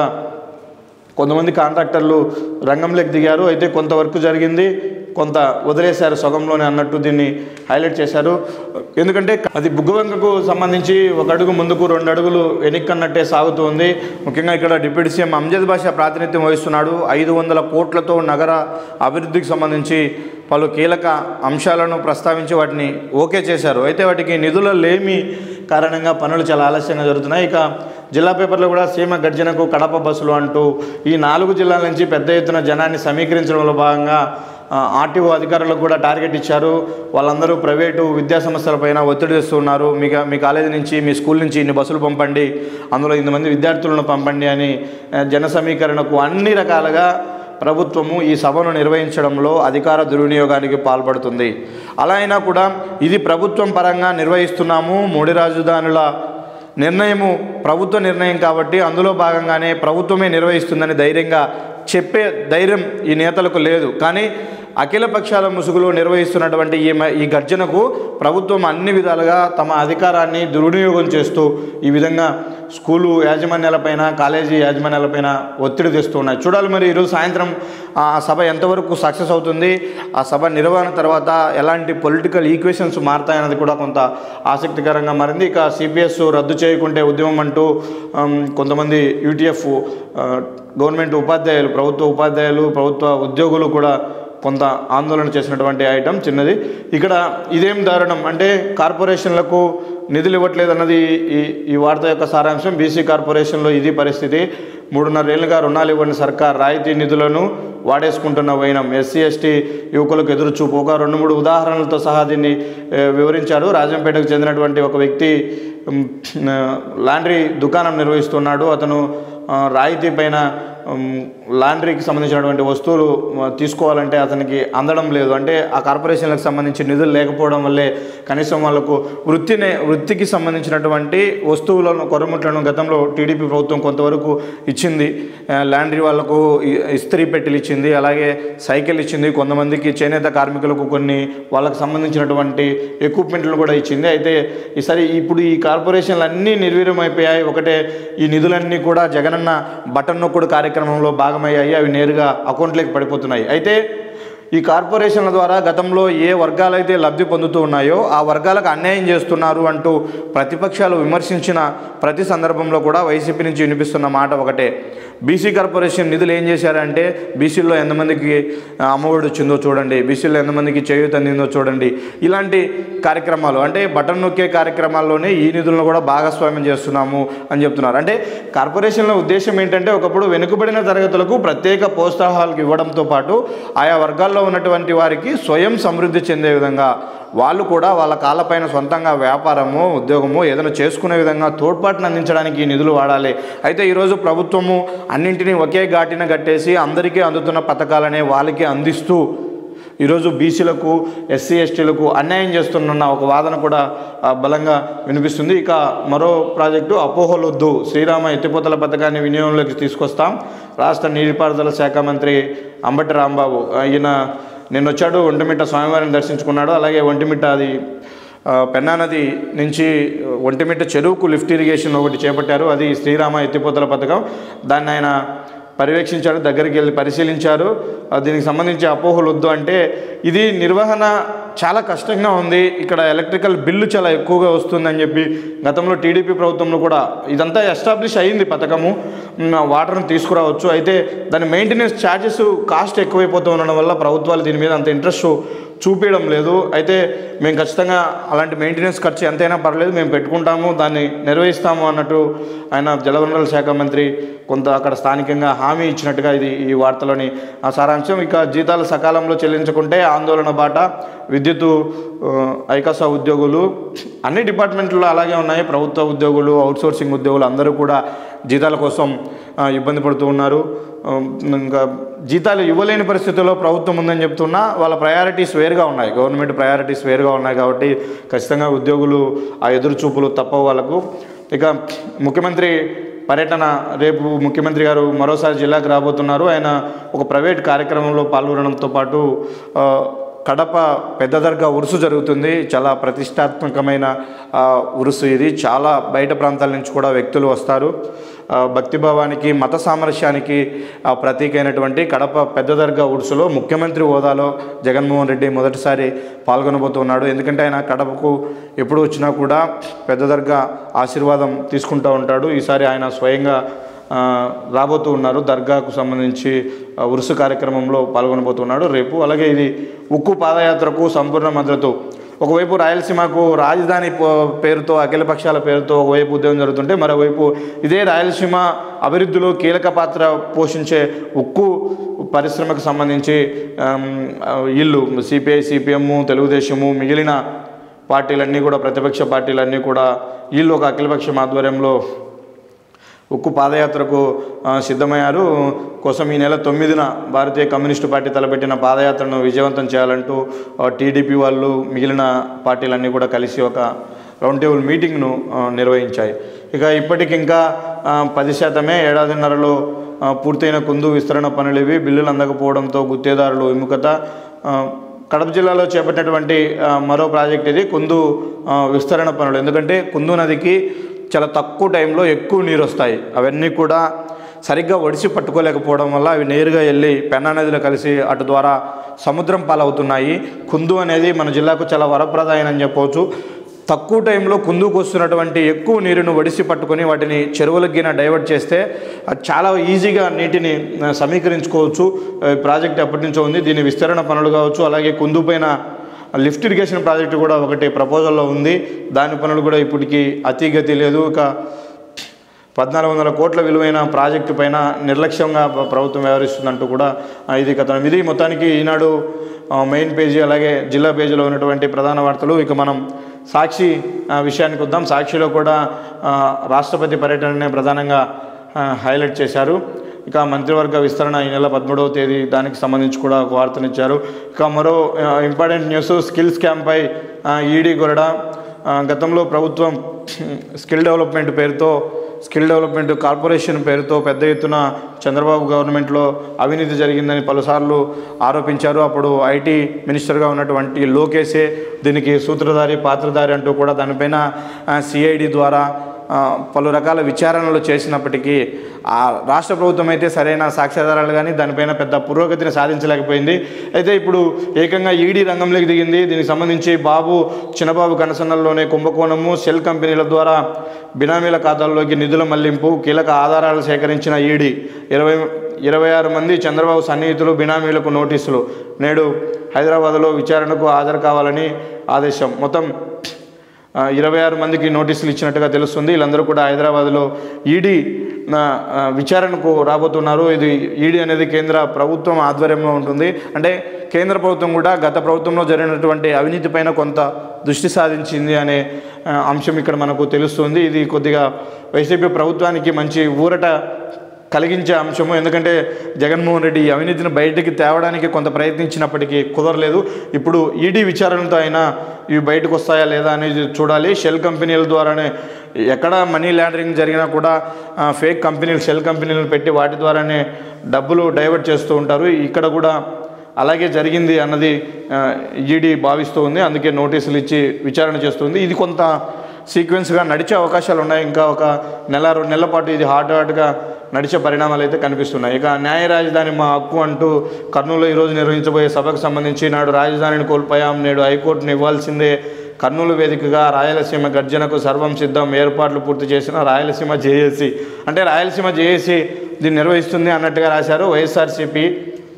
కొంతమంది కాంట్రాక్టర్లు రంగంలోకి దిగారు అయితే కొంత వర్క్ జరిగింది కొంత వదిలేశారు సగంలోనే అన్నట్టు దీన్ని హైలైట్ చేశారు ఎందుకంటే అది బుగ్గవంకకు సంబంధించి ఒక అడుగు ముందుకు రెండు అడుగులు వెనక్కన్నట్టే సాగుతూ ఉంది ముఖ్యంగా ఇక్కడ డిప్యూటీ సీఎం అంజద్ భాష ప్రాతినిధ్యం వహిస్తున్నాడు ఐదు వందల కోట్లతో నగర అభివృద్ధికి సంబంధించి పలు కీలక అంశాలను ప్రస్తావించి వాటిని ఓకే చేశారు అయితే వాటికి నిధుల లేమి కారణంగా పనులు చాలా ఆలస్యంగా జరుగుతున్నాయి ఇక జిల్లా పేపర్లో కూడా సీమ గర్జనకు కడప బస్సులు అంటూ ఈ నాలుగు జిల్లాల నుంచి పెద్ద ఎత్తున జనాన్ని సమీకరించడంలో భాగంగా ఆ, ఆర్టీఓ అధికారులకు కూడా టార్గెట్ ఇచ్చారు వాళ్ళందరూ ప్రైవేటు విద్యా సంస్థలపైన ఒత్తిడి తెస్తున్నారు మీ కా- మీ కాలేజీ నుంచి మీ స్కూల్ నుంచి ఇన్ని బస్సులు పంపండి అందులో ఇంతమంది విద్యార్థులను పంపండి అని ఆ, జన సమీకరణకు అన్ని రకాలుగా ప్రభుత్వము ఈ సభను నిర్వహించడంలో అధికార దుర్వినియోగానికి పాల్పడుతుంది అలా అయినా కూడా ఇది ప్రభుత్వం పరంగా నిర్వహిస్తున్నాము మూడు రాజధానుల నిర్ణయము ప్రభుత్వ నిర్ణయం కాబట్టి అందులో భాగంగానే ప్రభుత్వమే నిర్వహిస్తుందని ధైర్యంగా చెప్పే ధైర్యం ఈ నేతలకు లేదు కానీ అఖిల పక్షాల ముసుగులో నిర్వహిస్తున్నటువంటి ఈ మ- ఈ గర్జనకు ప్రభుత్వం అన్ని విధాలుగా తమ అధికారాన్ని దుర్వినియోగం చేస్తూ ఈ విధంగా స్కూలు యాజమాన్యాలపైన కాలేజీ యాజమాన్యాలపైన ఒత్తిడి తెస్తూ ఉన్నాయి చూడాలి మరి ఈరోజు సాయంత్రం ఆ సభ ఎంతవరకు సక్సెస్ అవుతుంది ఆ సభ నిర్వహణ తర్వాత ఎలాంటి పొలిటికల్ ఈక్వేషన్స్ మారుతాయన్నది కూడా కొంత ఆసక్తికరంగా మారింది ఇక సిపిఎస్ రద్దు చేయకుంటే ఉద్యమం అంటూ ఆమ్, కొంతమంది యూటీఎఫ్ గవర్నమెంట్ ఉపాధ్యాయులు ప్రభుత్వ ఉపాధ్యాయులు ప్రభుత్వ ఉద్యోగులు కూడా కొంత ఆందోళన చేసినటువంటి ఐటమ్ చిన్నది ఇక్కడ ఇదేం దారుణం అంటే కార్పొరేషన్లకు నిధులు ఇవ్వట్లేదు అన్నది ఈ ఈ వార్త యొక్క సారాంశం బీసీ కార్పొరేషన్లో ఇది పరిస్థితి మూడున్నరేళ్లుగా రుణాలు ఇవ్వని సర్కార్ రాయితీ నిధులను వాడేసుకుంటున్న వైనం ఎస్సీ ఎస్టీ యువకులకు ఎదురుచూపు ఒక రెండు మూడు ఉదాహరణలతో సహా దీన్ని ఏ, వివరించాడు రాజంపేటకు చెందినటువంటి ఒక వ్యక్తి ఉమ్, ఆ, లాండ్రీ దుకాణం నిర్వహిస్తున్నాడు అతను ఆ, రాయితీ పైన ఉమ్, లాండ్రీకి సంబంధించినటువంటి వస్తువులు ఆ, తీసుకోవాలంటే అతనికి అందడం లేదు అంటే ఆ కార్పొరేషన్లకు సంబంధించి నిధులు లేకపోవడం వల్లే కనీసం వాళ్ళకు వృత్తిని వృత్తికి సంబంధించినటువంటి వస్తువులను కొరముట్లను గతంలో టీడీపీ ప్రభుత్వం కొంతవరకు ఇచ్చింది ఆ, లాండ్రీ వాళ్ళకు ఇ- ఇస్త్రీ పెట్టెలు ఇచ్చింది అలాగే సైకిల్ ఇచ్చింది కొంతమందికి చేనేత కార్మికులకు కొన్ని వాళ్ళకి సంబంధించినటువంటి ఎక్విప్మెంట్లు కూడా ఇచ్చింది అయితే ఈసారి ఇప్పుడు ఈ కార్పొరేషన్లు అన్నీ నిర్వీర్యం అయిపోయాయి ఒకటే ఈ నిధులన్నీ కూడా జగనన్న బటన్ నొక్కుడు కార్యక్రమంలో భాగమయ్యాయి అవి నేరుగా అకౌంట్లోకి పడిపోతున్నాయి అయితే ఈ కార్పొరేషన్ల ద్వారా గతంలో ఏ వర్గాలైతే లబ్ధి పొందుతూ ఉన్నాయో ఆ వర్గాలకు అన్యాయం చేస్తున్నారు అంటూ ప్రతిపక్షాలు విమర్శించిన ప్రతి సందర్భంలో కూడా వైసీపీ నుంచి వినిపిస్తున్న మాట ఒకటే బీసీ కార్పొరేషన్ నిధులు ఏం చేశారంటే బీసీలో ఎంతమందికి ఆ, అమ్మఒడి వచ్చిందో చూడండి బీసీలో ఎంతమందికి చేయూత అందిందో చూడండి ఇలాంటి కార్యక్రమాలు అంటే బటన్ నొక్కే కార్యక్రమాల్లోనే ఈ నిధులను కూడా భాగస్వామ్యం చేస్తున్నాము అని చెప్తున్నారు అంటే కార్పొరేషన్ల ఉద్దేశం ఏంటంటే ఒకప్పుడు వెనుకబడిన తరగతులకు ప్రత్యేక ప్రోత్సాహాలకు ఇవ్వడంతో పాటు ఆయా వర్గాల్లో ఉన్నటువంటి వారికి స్వయం సమృద్ధి చెందే విధంగా వాళ్ళు కూడా వాళ్ళ కాళ్ళపైన సొంతంగా వ్యాపారము ఉద్యోగము ఏదైనా చేసుకునే విధంగా తోడ్పాటును అందించడానికి ఈ నిధులు వాడాలి అయితే ఈరోజు ప్రభుత్వము అన్నింటినీ ఒకే ఘాటిన కట్టేసి అందరికీ అందుతున్న పథకాలనే వాళ్ళకి అందిస్తూ ఈరోజు బీసీలకు ఎస్సీ ఎస్టీలకు అన్యాయం చేస్తున్న ఒక వాదన కూడా ఆ, బలంగా వినిపిస్తుంది ఇక మరో ప్రాజెక్టు అపోహలొద్దు శ్రీరామ ఎత్తిపోతల పథకాన్ని వినియోగంలోకి తీసుకొస్తాం రాష్ట్ర నీటిపారుదల శాఖ మంత్రి అంబటి రాంబాబు ఆ, ఈయన నిన్న వచ్చాడు ఒంటిమిట్ట స్వామివారిని దర్శించుకున్నాడు అలాగే ఒంటిమిట్ట అది ఆ, పెన్నా నది నుంచి ఒంటిమిట్ట చెరువుకు లిఫ్ట్ ఇరిగేషన్ ఒకటి చేపట్టారు అది శ్రీరామ ఎత్తిపోతల పథకం దాన్ని ఆయన పర్యవేక్షించారు దగ్గరికి వెళ్ళి పరిశీలించారు ఆ, దీనికి సంబంధించి అపోహలు వద్దు అంటే ఇది నిర్వహణ చాలా కష్టంగా ఉంది ఇక్కడ ఎలక్ట్రికల్ బిల్లు చాలా ఎక్కువగా వస్తుందని చెప్పి గతంలో టీడీపీ ప్రభుత్వంలో కూడా ఇదంతా ఎస్టాబ్లిష్ అయింది పథకము మ్, వాటర్ను తీసుకురావచ్చు అయితే దాని మెయింటెనెన్స్ ఛార్జెస్ కాస్ట్ ఎక్కువైపోతూ ఉండడం వల్ల ప్రభుత్వాలు దీని మీద అంత ఇంట్రెస్ట్ చూపించడం లేదు అయితే మేము ఖచ్చితంగా అలాంటి మెయింటెనెన్స్ ఖర్చు ఎంతైనా పర్లేదు మేము పెట్టుకుంటాము దాన్ని నిర్వహిస్తాము అన్నట్టు ఆయన జలవనరుల శాఖ మంత్రి కొంత అక్కడ స్థానికంగా హామీ ఇచ్చినట్టుగా ఇది ఈ వార్తలోని ఆ సారాంశం ఇక జీతాలు సకాలంలో చెల్లించకుంటే ఆందోళన బాట విద్యుత్ ఐకాసా ఉద్యోగులు అన్ని డిపార్ట్మెంట్లో అలాగే ఉన్నాయి ప్రభుత్వ ఉద్యోగులు అవుట్సోర్సింగ్ ఉద్యోగులు అందరూ కూడా జీతాల కోసం ఆ, ఇబ్బంది పడుతూ ఉన్నారు ఆ, ఇంకా జీతాలు ఇవ్వలేని పరిస్థితుల్లో ప్రభుత్వం ఉందని చెప్తున్నా వాళ్ళ ప్రయారిటీస్ వేరుగా ఉన్నాయి గవర్నమెంట్ ప్రయారిటీస్ వేరుగా ఉన్నాయి కాబట్టి ఖచ్చితంగా ఉద్యోగులు ఆ ఎదురు చూపులు తప్పవు వాళ్ళకు ఇక ముఖ్యమంత్రి పర్యటన రేపు ముఖ్యమంత్రి గారు మరోసారి జిల్లాకు రాబోతున్నారు ఆయన ఒక ప్రైవేట్ కార్యక్రమంలో పాల్గొనడంతో పాటు ఆ, కడప పెద్ద దర్గా ఉరుసు జరుగుతుంది చాలా ప్రతిష్టాత్మకమైన ఆ, ఉరుసు ఇది చాలా బయట ప్రాంతాల నుంచి కూడా వ్యక్తులు వస్తారు ఆ, భక్తిభావానికి మత సామరస్యానికి ఆ, ప్రతీక అయినటువంటి కడప పెద్ద దర్గా ఉరుసులో ముఖ్యమంత్రి హోదాలో జగన్మోహన్ రెడ్డి మొదటిసారి పాల్గొనబోతున్నాడు ఎందుకంటే ఆయన కడపకు ఎప్పుడు వచ్చినా కూడా పెద్ద దర్గా ఆశీర్వాదం తీసుకుంటూ ఉంటాడు ఈసారి ఆయన స్వయంగా ఆ, రాబోతూ ఉన్నారు దర్గాకు సంబంధించి ఆ, ఉరుసు కార్యక్రమంలో పాల్గొనబోతున్నాడు రేపు అలాగే ఇది ఉక్కు పాదయాత్రకు సంపూర్ణ మద్దతు ఒకవైపు రాయలసీమకు రాజధాని పో- పేరుతో అఖిలపక్షాల పేరుతో ఒకవైపు ఉద్యమం జరుగుతుంటే మరోవైపు ఇదే రాయలసీమ అభివృద్ధిలో కీలక పాత్ర పోషించే ఉక్కు పరిశ్రమకు సంబంధించి ఆమ్, ఆ, వీళ్ళు సిపిఐ సిపిఎం తెలుగుదేశము మిగిలిన పార్టీలన్నీ కూడా ప్రతిపక్ష పార్టీలన్నీ కూడా వీళ్ళు ఒక అఖిలపక్షం ఆధ్వర్యంలో ఉక్కు పాదయాత్రకు ఆ, సిద్ధమయ్యారు కోసం ఈ నెల తొమ్మిదిన భారతీయ కమ్యూనిస్టు పార్టీ తలపెట్టిన పాదయాత్రను విజయవంతం చేయాలంటూ ఆ, టీడీపీ వాళ్ళు మిగిలిన పార్టీలన్నీ కూడా కలిసి ఒక రౌండ్ టేబుల్ మీటింగ్ను ఆ, నిర్వహించాయి ఇక ఇప్పటికి ఇంకా ఆ, పది శాతమే ఏడాదిన్నరలో ఆ, పూర్తయిన కుందు విస్తరణ పనులు ఇవి బిల్లులు అందకపోవడంతో గుత్తేదారులు విముఖత ఆ, కడప జిల్లాలో చేపట్టినటువంటి ఆ, మరో ప్రాజెక్ట్ ఇది కుందు ఆ, విస్తరణ పనులు ఎందుకంటే కుందు నదికి చాలా తక్కువ టైంలో ఎక్కువ నీరు వస్తాయి అవన్నీ కూడా సరిగ్గా ఒడిసి పట్టుకోలేకపోవడం వల్ల అవి నేరుగా వెళ్ళి పెన్నా నదిలో కలిసి అటు ద్వారా సముద్రం పాలవుతున్నాయి కుందు అనేది మన జిల్లాకు చాలా వరప్రదాయనని చెప్పవచ్చు తక్కువ టైంలో కుందుకు వస్తున్నటువంటి ఎక్కువ నీరును ఒడిసి పట్టుకొని వాటిని చెరువులకు గిన డైవర్ట్ చేస్తే అది చాలా ఈజీగా నీటిని ఆ, సమీకరించుకోవచ్చు ఆ, ఈ ప్రాజెక్ట్ ఎప్పటి నుంచో ఉంది దీని విస్తరణ పనులు కావచ్చు అలాగే కుందు పైన లిఫ్ట్ ఇరిగేషన్ ప్రాజెక్టు కూడా ఒకటి ప్రపోజల్లో ఉంది దాని పనులు కూడా ఇప్పటికి అతిగతి లేదు ఇక పద్నాలుగు వందల కోట్ల విలువైన ప్రాజెక్టు పైన నిర్లక్ష్యంగా ప్ర- ప్రభుత్వం వ్యవహరిస్తుందంటూ కూడా ఆ, ఇది కథనం ఇది మొత్తానికి ఈనాడు ఆ, మెయిన్ పేజీ అలాగే జిల్లా పేజీలో ఉన్నటువంటి ప్రధాన వార్తలు ఇక మనం సాక్షి ఆ, విషయానికి వద్దాం సాక్షిలో కూడా ఆ, రాష్ట్రపతి పర్యటననే ప్రధానంగా ఆ, హైలైట్ చేశారు ఇక మంత్రివర్గ విస్తరణ ఈ నెల పదమూడవ తేదీ దానికి సంబంధించి కూడా ఒక వార్తనిచ్చారు ఇక మరో ఆ, ఇంపార్టెంట్ న్యూస్ స్కిల్ స్కామ్పై ఈడీ గొరడ ఆ, గతంలో ప్రభుత్వం స్కిల్ డెవలప్మెంట్ పేరుతో స్కిల్ డెవలప్మెంట్ కార్పొరేషన్ పేరుతో పెద్ద ఎత్తున చంద్రబాబు గవర్నమెంట్లో అవినీతి జరిగిందని పలుసార్లు ఆరోపించారు అప్పుడు ఐటీ మినిస్టర్గా ఉన్నటువంటి లోకేసే దీనికి సూత్రధారి పాత్రధారి అంటూ కూడా దానిపైన సిఐడి ద్వారా ఆ, పలు రకాల విచారణలు చేసినప్పటికీ ఆ రాష్ట్ర ప్రభుత్వం అయితే సరైన సాక్ష్యాధారాలు కానీ దానిపైన పెద్ద పురోగతిని సాధించలేకపోయింది అయితే ఇప్పుడు ఏకంగా ఈడీ రంగంలోకి దిగింది దీనికి సంబంధించి బాబు చిన్నబాబు కనసన్నల్లోనే కుంభకోణము సెల్ కంపెనీల ద్వారా బినామీల ఖాతాల్లోకి నిధుల మళ్లింపు కీలక ఆధారాలు సేకరించిన ఈడీ ఇరవై ఇరవై ఆరు మంది చంద్రబాబు సన్నిహితులు బినామీలకు నోటీసులు నేడు హైదరాబాద్లో విచారణకు హాజరు కావాలని ఆదేశం మొత్తం ఆ, ఇరవై ఆరు మందికి నోటీసులు ఇచ్చినట్టుగా తెలుస్తుంది వీళ్ళందరూ కూడా హైదరాబాద్లో ఈడీ ఆ, ఆ, విచారణకు రాబోతున్నారు ఇది ఈడీ అనేది కేంద్ర ప్రభుత్వం ఆధ్వర్యంలో ఉంటుంది అంటే కేంద్ర ప్రభుత్వం కూడా గత ప్రభుత్వంలో జరిగినటువంటి అవినీతి పైన కొంత దృష్టి సాధించింది అనే ఆ, అంశం ఇక్కడ మనకు తెలుస్తుంది ఇది కొద్దిగా వైసీపీ ప్రభుత్వానికి మంచి ఊరట కలిగించే అంశము ఎందుకంటే జగన్మోహన్ రెడ్డి ఈ అవినీతిని బయటికి తేవడానికి కొంత ప్రయత్నించినప్పటికీ కుదరలేదు ఇప్పుడు ఈడీ విచారణతో అయినా ఇవి బయటకు వస్తాయా లేదా అనేది చూడాలి షెల్ కంపెనీల ద్వారానే ఎక్కడ మనీ లాండరింగ్ జరిగినా కూడా ఆ, ఫేక్ కంపెనీలు షెల్ కంపెనీలను పెట్టి వాటి ద్వారానే డబ్బులు డైవర్ట్ చేస్తూ ఉంటారు ఇక్కడ కూడా అలాగే జరిగింది అన్నది ఆ, ఈడీ భావిస్తూ ఉంది అందుకే నోటీసులు ఇచ్చి విచారణ చేస్తుంది ఇది కొంత సీక్వెన్స్గా నడిచే అవకాశాలు ఉన్నాయి ఇంకా ఒక నెల రెండు నెలల పాటు ఇది హార్డ్ హార్డ్గా నడిచే పరిణామాలు అయితే కనిపిస్తున్నాయి ఇక న్యాయ రాజధాని మా హక్కు అంటూ కర్నూలులో ఈరోజు నిర్వహించబోయే సభకు సంబంధించి నాడు రాజధానిని కోల్పోయాం నేడు హైకోర్టును ఇవ్వాల్సిందే కర్నూలు వేదికగా రాయలసీమ గర్జనకు సర్వం సిద్ధం ఏర్పాట్లు పూర్తి చేసిన రాయలసీమ జేఏసీ అంటే రాయలసీమ జేఏసీ దీన్ని నిర్వహిస్తుంది అన్నట్టుగా రాశారు వైఎస్ఆర్సీపీ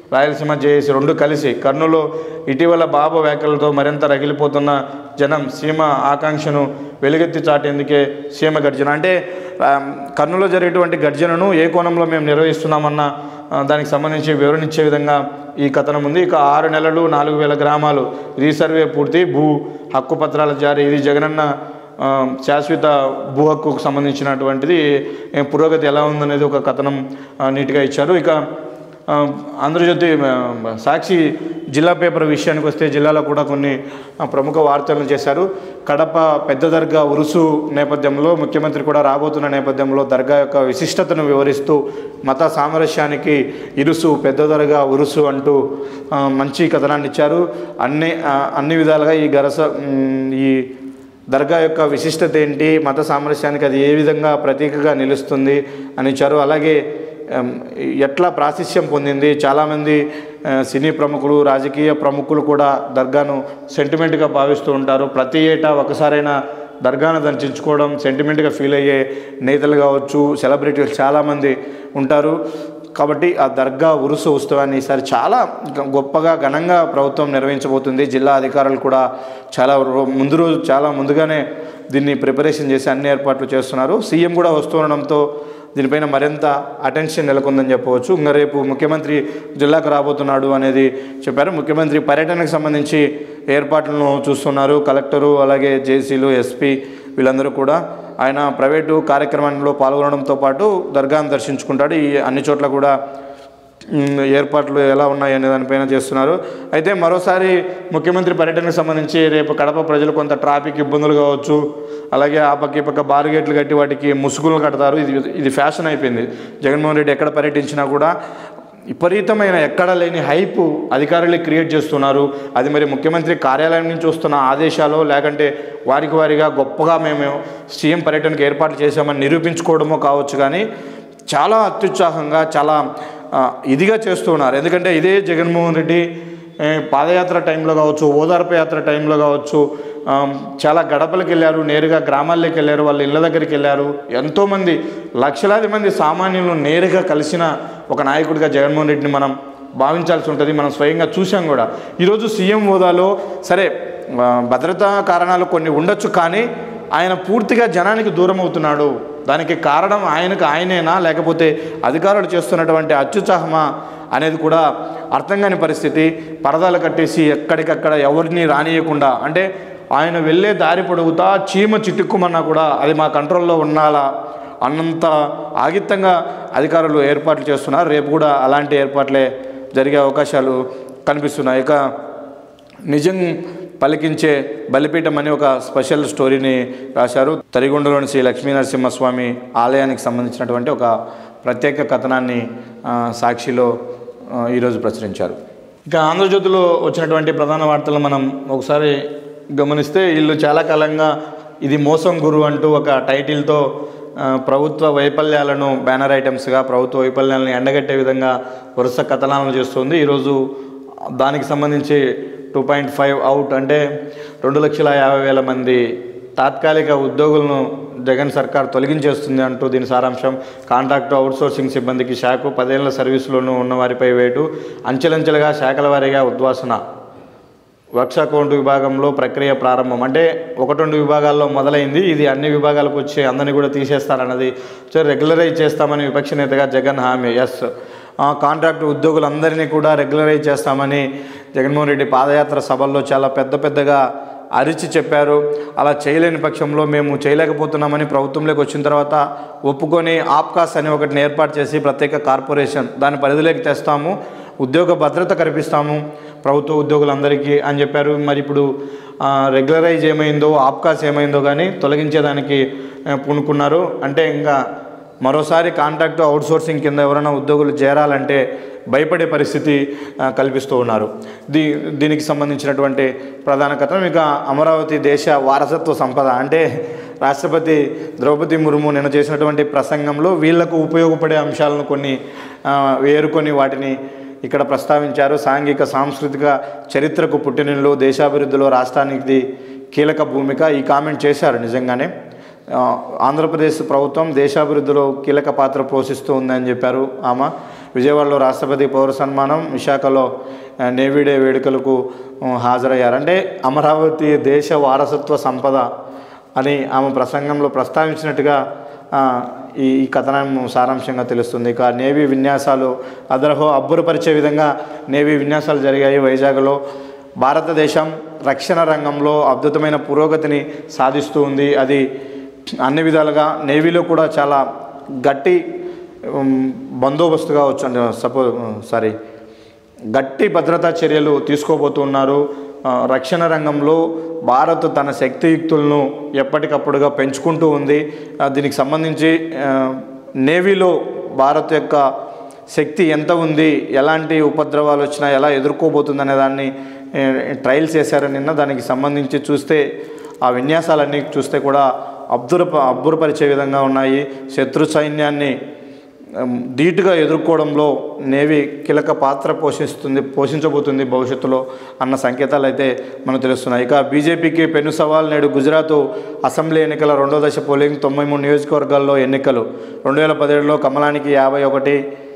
రాయలసీమ జేఏసీ రెండు కలిసి కర్నూలు ఇటీవల బాబు వ్యాఖ్యలతో మరింత రగిలిపోతున్న జనం సీమ ఆకాంక్షను వెలుగెత్తి చాటేందుకే సీమ గర్జన అంటే ఆ, కర్నూలులో జరిగేటువంటి గర్జనను ఏ కోణంలో మేము నిర్వహిస్తున్నామన్న ఆ, దానికి సంబంధించి వివరణ ఇచ్చే విధంగా ఈ కథనం ఉంది ఇక ఆరు నెలలు నాలుగు వేల గ్రామాలు రీసర్వే పూర్తి భూ హక్కు పత్రాల జారీ ఇది జగనన్న ఆ, శాశ్వత భూ హక్కుకు సంబంధించినటువంటిది ఏ, పురోగతి ఎలా ఉందనేది ఒక కథనం ఆ, నీట్గా ఇచ్చారు ఇక ఆ, ఆంధ్రజ్యోతి ఆ, సాక్షి జిల్లా పేపర్ విషయానికి వస్తే జిల్లాలో కూడా కొన్ని ఆ, ప్రముఖ వార్తలను చేశారు కడప పెద్ద దర్గా ఉరుసు నేపథ్యంలో ముఖ్యమంత్రి కూడా రాబోతున్న నేపథ్యంలో దర్గా యొక్క విశిష్టతను వివరిస్తూ మత సామరస్యానికి ఇరుసు పెద్ద దర్గా ఉరుసు అంటూ ఆ, మంచి కథనాన్ని ఇచ్చారు అన్ని ఆ, అన్ని విధాలుగా ఈ గరస ఉమ్, ఈ దర్గా యొక్క విశిష్టత ఏంటి మత సామరస్యానికి అది ఏ విధంగా ప్రతీకగా నిలుస్తుంది అని ఇచ్చారు అలాగే ఎం, ఎట్లా ప్రాశస్యం పొందింది చాలామంది ఆ, సినీ ప్రముఖులు రాజకీయ ప్రముఖులు కూడా దర్గాను సెంటిమెంట్గా భావిస్తూ ఉంటారు ప్రతి ఏటా ఒకసారైనా దర్గాను దర్శించుకోవడం సెంటిమెంట్గా ఫీల్ అయ్యే నేతలు కావచ్చు సెలబ్రిటీలు చాలామంది ఉంటారు కాబట్టి ఆ దర్గా ఉరుసు ఉత్సవాన్ని ఈసారి చాలా గ- గొప్పగా ఘనంగా ప్రభుత్వం నిర్వహించబోతుంది జిల్లా అధికారులు కూడా చాలా రో- ముందు రోజు చాలా ముందుగానే దీన్ని ప్రిపరేషన్ చేసి అన్ని ఏర్పాట్లు చేస్తున్నారు సీఎం కూడా వస్తుండడంతో దీనిపైన మరింత అటెన్షన్ నెలకొందని చెప్పవచ్చు ఇంకా రేపు ముఖ్యమంత్రి జిల్లాకు రాబోతున్నాడు అనేది చెప్పారు ముఖ్యమంత్రి పర్యటనకు సంబంధించి ఏర్పాట్లను చూస్తున్నారు కలెక్టరు అలాగే జేసీలు ఎస్పీ వీళ్ళందరూ కూడా ఆయన ప్రైవేటు కార్యక్రమంలో పాల్గొనడంతో పాటు దర్గాను దర్శించుకుంటాడు ఈ అన్ని చోట్ల కూడా మ్, ఏర్పాట్లు ఎలా ఉన్నాయి అనే దానిపైన చేస్తున్నారు అయితే మరోసారి ముఖ్యమంత్రి పర్యటనకు సంబంధించి రేపు కడప ప్రజలు కొంత ట్రాఫిక్ ఇబ్బందులు కావచ్చు అలాగే ఆ పక్క ఈ పక్క బారుగేట్లు కట్టి వాటికి ముసుగులు కడతారు ఇది ఇది ఫ్యాషన్ అయిపోయింది జగన్మోహన్ రెడ్డి ఎక్కడ పర్యటించినా కూడా విపరీతమైన ఎక్కడ లేని హైపు అధికారులు క్రియేట్ చేస్తున్నారు అది మరి ముఖ్యమంత్రి కార్యాలయం నుంచి వస్తున్న ఆదేశాలు లేకంటే వారికి వారిగా గొప్పగా మేము సీఎం పర్యటనకు ఏర్పాట్లు చేశామని నిరూపించుకోవడమో కావచ్చు కానీ చాలా అత్యుత్సాహంగా చాలా ఆ, ఇదిగా చేస్తూ ఉన్నారు ఎందుకంటే ఇదే జగన్మోహన్ రెడ్డి ఏ, పాదయాత్ర టైంలో కావచ్చు ఓదార్పు యాత్ర టైంలో కావచ్చు ఆ, చాలా గడపలకు వెళ్ళారు నేరుగా గ్రామాల్లోకి వెళ్ళారు వాళ్ళ ఇళ్ళ దగ్గరికి వెళ్ళారు ఎంతోమంది లక్షలాది మంది సామాన్యులను నేరుగా కలిసిన ఒక నాయకుడిగా జగన్మోహన్ రెడ్డిని మనం భావించాల్సి ఉంటుంది మనం స్వయంగా చూసాం కూడా ఈరోజు సీఎం హోదాలో సరే ఆ, భద్రతా కారణాలు కొన్ని ఉండొచ్చు కానీ ఆయన పూర్తిగా జనానికి దూరం అవుతున్నాడు దానికి కారణం ఆయనకు ఆయనేనా లేకపోతే అధికారులు చేస్తున్నటువంటి అత్యుత్సాహమా అనేది కూడా అర్థం కాని పరిస్థితి పరదాలు కట్టేసి ఎక్కడికక్కడ ఎవరిని రానియకుండా అంటే ఆయన వెళ్ళే దారి పొడుగుతా చీమ చిట్టుక్కుమన్నా కూడా అది మా కంట్రోల్లో ఉండాలా అన్నంత ఆగిత్తంగా అధికారులు ఏర్పాట్లు చేస్తున్నారు రేపు కూడా అలాంటి ఏర్పాట్లే జరిగే అవకాశాలు కనిపిస్తున్నాయి ఇక నిజం పలికించే బలిపీఠం అని ఒక స్పెషల్ స్టోరీని రాశారు తరిగొండలోని శ్రీ లక్ష్మీ నరసింహస్వామి ఆలయానికి సంబంధించినటువంటి ఒక ప్రత్యేక కథనాన్ని ఆ, సాక్షిలో ఆ, ఈరోజు ప్రచురించారు ఇక ఆంధ్రజ్యోతిలో వచ్చినటువంటి ప్రధాన వార్తలు మనం ఒకసారి గమనిస్తే వీళ్ళు చాలా కాలంగా ఇది మోసం గురు అంటూ ఒక టైటిల్తో ఆ, ప్రభుత్వ వైఫల్యాలను బ్యానర్ ఐటమ్స్గా ప్రభుత్వ వైఫల్యాలను ఎండగట్టే విధంగా వరుస కథనాలను చేస్తుంది ఈరోజు దానికి సంబంధించి టూ పాయింట్ ఫైవ్ అవుట్ అంటే రెండు లక్షల యాభై వేల మంది తాత్కాలిక ఉద్యోగులను జగన్ సర్కార్ తొలగించేస్తుంది అంటూ దీని సారాంశం కాంట్రాక్టు అవుట్సోర్సింగ్ సిబ్బందికి శాఖ పదేళ్ల సర్వీసులోనూ ఉన్న వారిపై వేటు అంచెలంచెలుగా శాఖల వారీగా ఉద్వాసన వర్క్స్ అకౌంట్ విభాగంలో ప్రక్రియ ప్రారంభం అంటే ఒకటి రెండు విభాగాల్లో మొదలైంది ఇది అన్ని విభాగాలకు వచ్చి అందరినీ కూడా తీసేస్తారన్నది సో రెగ్యులరైజ్ చేస్తామని విపక్ష నేతగా జగన్ హామీ ఎస్ కాంట్రాక్ట్ ఉద్యోగులందరినీ కూడా రెగ్యులరైజ్ చేస్తామని జగన్మోహన్ రెడ్డి పాదయాత్ర సభల్లో చాలా పెద్ద పెద్దగా అరిచి చెప్పారు అలా చేయలేని పక్షంలో మేము చేయలేకపోతున్నామని ప్రభుత్వంలోకి వచ్చిన తర్వాత ఒప్పుకొని ఆప్కాస్ అని ఒకటిని ఏర్పాటు చేసి ప్రత్యేక కార్పొరేషన్ దాని పరిధిలోకి తెస్తాము ఉద్యోగ భద్రత కల్పిస్తాము ప్రభుత్వ ఉద్యోగులందరికీ అని చెప్పారు మరి ఇప్పుడు ఆ, రెగ్యులరైజ్ ఏమైందో ఆప్కాస్ ఏమైందో కానీ తొలగించేదానికి ఆ, పూనుకున్నారు అంటే ఇంకా మరోసారి కాంట్రాక్ట్ అవుట్సోర్సింగ్ కింద ఎవరైనా ఉద్యోగులు చేరాలంటే భయపడే పరిస్థితి ఆ, కల్పిస్తూ ఉన్నారు దీ దీనికి సంబంధించినటువంటి ప్రధాన కథనం ఇక అమరావతి దేశ వారసత్వ సంపద అంటే రాష్ట్రపతి ద్రౌపది ముర్ము నిన్న చేసినటువంటి ప్రసంగంలో వీళ్లకు ఉపయోగపడే అంశాలను కొన్ని ఆ, వేరుకొని వాటిని ఇక్కడ ప్రస్తావించారు సాంఘిక సాంస్కృతిక చరిత్రకు పుట్టినిల్లు దేశాభివృద్ధిలో రాష్ట్రానికి కీలక భూమిక ఈ కామెంట్ చేశారు నిజంగానే ఆ, ఆంధ్రప్రదేశ్ ప్రభుత్వం దేశాభివృద్ధిలో కీలక పాత్ర పోషిస్తూ ఉందని చెప్పారు ఆమె విజయవాడలో రాష్ట్రపతి పౌర సన్మానం విశాఖలో ఆ, నేవీ డే వేడుకలకు ఆ, హాజరయ్యారు అంటే అమరావతి దేశ వారసత్వ సంపద అని ఆమె ప్రసంగంలో ప్రస్తావించినట్టుగా ఆ, ఈ ఈ కథనం సారాంశంగా తెలుస్తుంది ఇక నేవీ విన్యాసాలు అదరహో అబ్బురపరిచే విధంగా నేవీ విన్యాసాలు జరిగాయి వైజాగ్లో భారతదేశం రక్షణ రంగంలో అద్భుతమైన పురోగతిని సాధిస్తూ ఉంది అది అన్ని విధాలుగా నేవీలో కూడా చాలా గట్టి ఉమ్, బందోబస్తుగా వచ్చండి సపో సారీ గట్టి భద్రతా చర్యలు తీసుకోబోతున్నారు ఆ, రక్షణ రంగంలో భారత్ తన శక్తియుక్తులను ఎప్పటికప్పుడుగా పెంచుకుంటూ ఉంది ఆ, దీనికి సంబంధించి ఆ, నేవీలో భారత్ యొక్క శక్తి ఎంత ఉంది ఎలాంటి ఉపద్రవాలు వచ్చినా ఎలా ఎదుర్కోబోతుందనే దాన్ని ఏ, ట్రయల్స్ చేశారు నిన్న దానికి సంబంధించి చూస్తే ఆ విన్యాసాలన్నీ చూస్తే కూడా అబ్బుర అబ్బురపరిచే విధంగా ఉన్నాయి శత్రు సైన్యాన్ని ఉమ్, ధీటుగా ఎదుర్కోవడంలో నేవీ కీలక పాత్ర పోషిస్తుంది పోషించబోతుంది భవిష్యత్తులో అన్న సంకేతాలు అయితే మనకు తెలుస్తున్నాయి ఇక బీజేపీకి పెను సవాల్ నేడు గుజరాత్ అసెంబ్లీ ఎన్నికల రెండో దశ పోలింగ్ తొంభై మూడు నియోజకవర్గాల్లో ఎన్నికలు రెండు వేల పదిహేడులో కమలానికి యాభై ఒకటి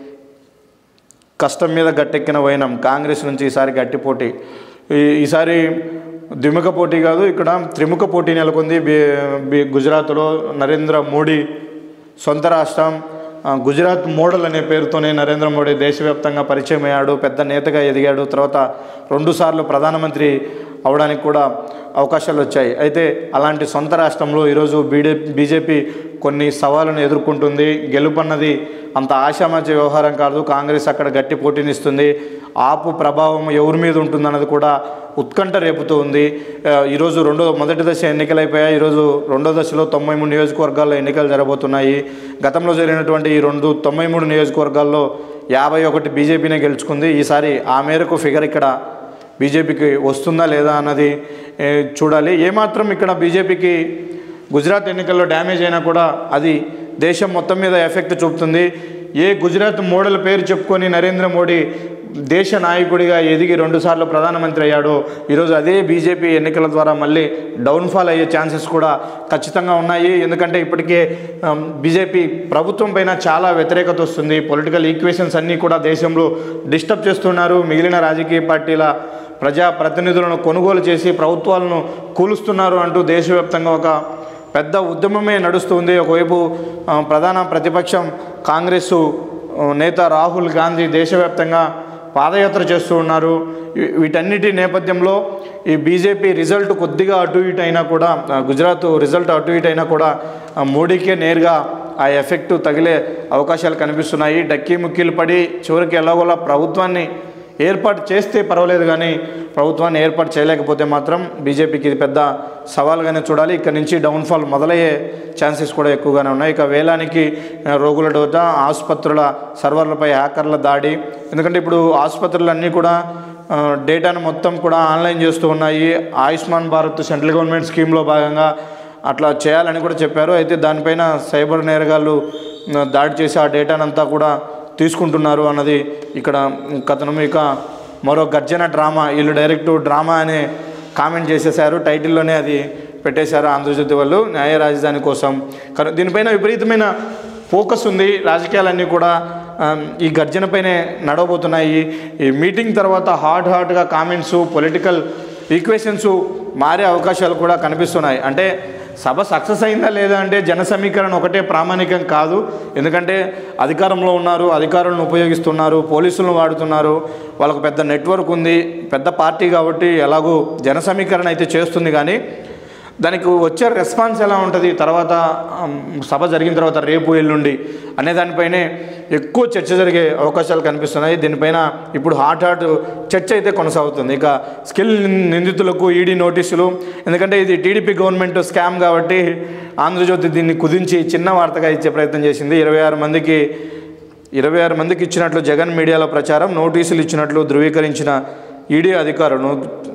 కష్టం మీద గట్టెక్కిన వైనం కాంగ్రెస్ నుంచి ఈసారి గట్టి పోటీ ఈ- ఈసారి ద్విముఖ పోటీ కాదు ఇక్కడ త్రిముఖ పోటీ నెలకొంది బి బి గుజరాత్లో నరేంద్ర మోడీ సొంత రాష్ట్రం ఆ, గుజరాత్ మోడల్ అనే పేరుతోనే నరేంద్ర మోడీ దేశవ్యాప్తంగా పరిచయం అయ్యాడు పెద్ద నేతగా ఎదిగాడు తర్వాత రెండుసార్లు ప్రధానమంత్రి అవడానికి కూడా అవకాశాలు వచ్చాయి అయితే అలాంటి సొంత రాష్ట్రంలో ఈరోజు బీడే బీజేపీ కొన్ని సవాళ్ళను ఎదుర్కొంటుంది గెలుపన్నది అంత ఆశామాచి వ్యవహారం కాదు కాంగ్రెస్ అక్కడ గట్టి పోటీనిస్తుంది ఆపు ప్రభావం ఎవరి మీద ఉంటుందన్నది కూడా ఉత్కంఠ రేపుతూ ఉంది ఆ, ఈరోజు రెండో మొదటి దశ ఎన్నికలైపోయాయి ఈరోజు రెండో దశలో తొంభై మూడు నియోజకవర్గాల్లో ఎన్నికలు జరగబోతున్నాయి గతంలో జరిగినటువంటి ఈ రెండు తొంభై మూడు నియోజకవర్గాల్లో యాభై ఒకటి బీజేపీనే గెలుచుకుంది ఈసారి ఆ మేరకు ఫిగర్ ఇక్కడ బీజేపీకి వస్తుందా లేదా అన్నది ఏ, చూడాలి ఏమాత్రం ఇక్కడ బీజేపీకి గుజరాత్ ఎన్నికల్లో డ్యామేజ్ అయినా కూడా అది దేశం మొత్తం మీద ఎఫెక్ట్ చూపుతుంది ఏ గుజరాత్ మోడల్ పేరు చెప్పుకొని నరేంద్ర మోడీ దేశ నాయకుడిగా ఎదిగి రెండుసార్లు ప్రధానమంత్రి అయ్యాడో ఈరోజు అదే బీజేపీ ఎన్నికల ద్వారా మళ్ళీ డౌన్ఫాల్ అయ్యే ఛాన్సెస్ కూడా ఖచ్చితంగా ఉన్నాయి ఎందుకంటే ఇప్పటికే ఆమ్, బీజేపీ ప్రభుత్వం పైన చాలా వ్యతిరేకత వస్తుంది పొలిటికల్ ఈక్వేషన్స్ అన్నీ కూడా దేశంలో డిస్టర్బ్ చేస్తున్నారు మిగిలిన రాజకీయ పార్టీల ప్రజా ప్రతినిధులను కొనుగోలు చేసి ప్రభుత్వాలను కూలుస్తున్నారు అంటూ దేశవ్యాప్తంగా ఒక పెద్ద ఉద్యమమే నడుస్తుంది ఒకవైపు ఆ, ప్రధాన ప్రతిపక్షం కాంగ్రెస్ ఆ, నేత రాహుల్ గాంధీ దేశవ్యాప్తంగా పాదయాత్ర చేస్తూ ఉన్నారు వీ- వీటన్నిటి నేపథ్యంలో ఈ బీజేపీ రిజల్ట్ కొద్దిగా అటు ఇటు అయినా కూడా ఆ, గుజరాత్ రిజల్ట్ అటు ఇటు అయినా కూడా ఆ, మోడీకే నేరుగా ఆ ఎఫెక్ట్ తగిలే అవకాశాలు కనిపిస్తున్నాయి డక్కీ ముక్కీలు పడి చివరికి ఎలాగోలా ప్రభుత్వాన్ని ఏర్పాటు చేస్తే పర్వాలేదు కానీ ప్రభుత్వాన్ని ఏర్పాటు చేయలేకపోతే మాత్రం బీజేపీకి ఇది పెద్ద సవాల్గానే చూడాలి ఇక్కడ నుంచి డౌన్ఫాల్ మొదలయ్యే ఛాన్సెస్ కూడా ఎక్కువగానే ఉన్నాయి ఇక వేలానికి ఆ, రోగుల డోట ఆసుపత్రుల సర్వర్లపై హ్యాకర్ల దాడి ఎందుకంటే ఇప్పుడు ఆసుపత్రులు అన్నీ కూడా ఆ, డేటాను మొత్తం కూడా ఆన్లైన్ చేస్తూ ఉన్నాయి ఆయుష్మాన్ భారత్ సెంట్రల్ గవర్నమెంట్ స్కీమ్లో భాగంగా అట్లా చేయాలని కూడా చెప్పారు అయితే దానిపైన సైబర్ నేరగాళ్ళు ఆ, దాడి చేసి ఆ డేటానంతా కూడా తీసుకుంటున్నారు అన్నది ఇక్కడ కథనం ఇక మరో గర్జన డ్రామా వీళ్ళు డైరెక్ట్ డ్రామా అనే కామెంట్ చేసేసారు టైటిల్లోనే అది పెట్టేశారు ఆంధ్రజ్యోతి వాళ్ళు న్యాయ రాజధాని కోసం కానీ దీనిపైన విపరీతమైన ఫోకస్ ఉంది రాజకీయాలన్నీ కూడా ఆ, ఈ గర్జనపైనే నడవబోతున్నాయి ఈ మీటింగ్ తర్వాత హాట్ హాట్గా కామెంట్స్ పొలిటికల్ ఈక్వేషన్స్ మారే అవకాశాలు కూడా కనిపిస్తున్నాయి అంటే సభ సక్సెస్ అయిందా లేదా అంటే జన సమీకరణ ఒకటే ప్రామాణికం కాదు ఎందుకంటే అధికారంలో ఉన్నారు అధికారులను ఉపయోగిస్తున్నారు పోలీసులను వాడుతున్నారు వాళ్ళకు పెద్ద నెట్వర్క్ ఉంది పెద్ద పార్టీ కాబట్టి ఎలాగూ జన సమీకరణ అయితే చేస్తుంది కానీ దానికి వచ్చే రెస్పాన్స్ ఎలా ఉంటుంది తర్వాత ఆమ్, సభ జరిగిన తర్వాత రేపు ఎల్లుండి అనే దానిపైనే ఎక్కువ చర్చ జరిగే అవకాశాలు కనిపిస్తున్నాయి దీనిపైన ఇప్పుడు హాట్ హాట్ చర్చ అయితే కొనసాగుతుంది ఇక స్కిల్ నిందితులకు ఈడీ నోటీసులు ఎందుకంటే ఇది టీడీపీ గవర్నమెంట్ స్కామ్ కాబట్టి ఆంధ్రజ్యోతి దీన్ని కుదించి చిన్న వార్తగా ఇచ్చే ప్రయత్నం చేసింది ఇరవై ఆరు మందికి ఇరవై ఆరు మందికి ఇచ్చినట్లు జగన్ మీడియాలో ప్రచారం నోటీసులు ఇచ్చినట్లు ధృవీకరించిన ఈడీ అధికారులు